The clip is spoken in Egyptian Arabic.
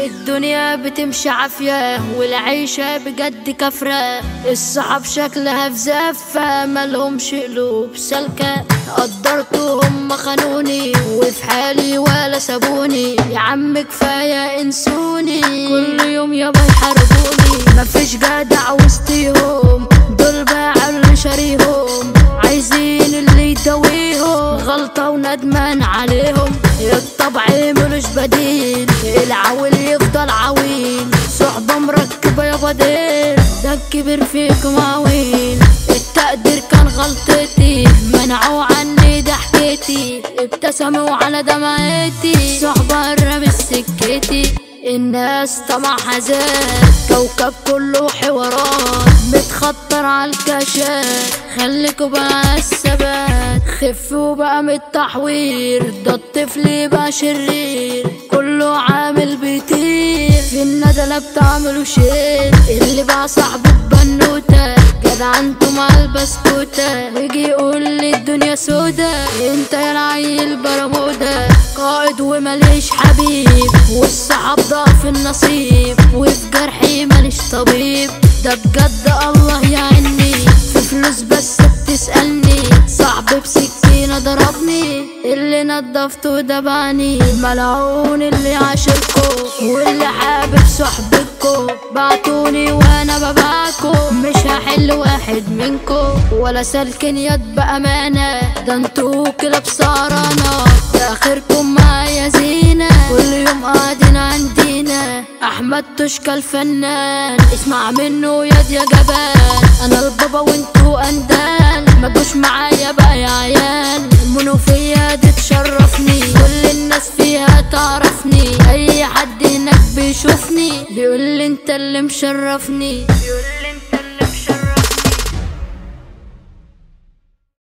الدنيا بتمشي عافية والعيشة بجد كفرة الصحاب شكلها في زفة ملهمش قلوب سالكة قدرتهم خانوني وفي حالي ولا سابوني يا عم كفاية انسوني كل يوم يابا يحاربوني مفيش جدع وسطيهم دول باعوا اللي شاريهم عايزين اللي يداويهم غلطة وندمان عليهم الطبع ملوش بديل العويل يفضل عويل صحبة مركبة يا بديل ده الكبير فيكم عويل التقدير كان غلطتي منعوا عني ضحكتي ابتسموا على دمعتي صحبة قرب سكتي الناس طمعها زاد كوكب كله حوارات متخطر على الكاشات خليكوا بقى الثبات خفوا بقى من التحوير ده الطفل بقى شرير كله عامل بيطير في الندلة بتعملوا شير اللي بقى صاحبه بنوتة جدع انتوا مع البسكوتة ويجي يقول لي الدنيا سودا انت يا العيل برمودا قائد ومليش حبيب والصعب ضعف النصيب وفي جرحي ماليش طبيب ده بجد الله يعيني في فلوس بس بتسألني صعب بسكينة ضربني اللي نضفته دباني ملعون اللي عاشركو واللي حابب صحبتكو بعتوني وانا بباكو مش هحل واحد منكو ولا سلكن يد بأمانة ده انتو كلاب سهرانة ده اخركم معايا زينة كل يوم قاعدين عندينا احمد تشكى الفنان اسمع منه يد يا جبان انا البابا وانتو اندال ما تجوش معايا بقى يا عيال المنوفية دي تشرفني كل الناس فيها تعرفني اي حد هناك بيشوفني بيقول لي انت اللي مشرفني بيقول لي انت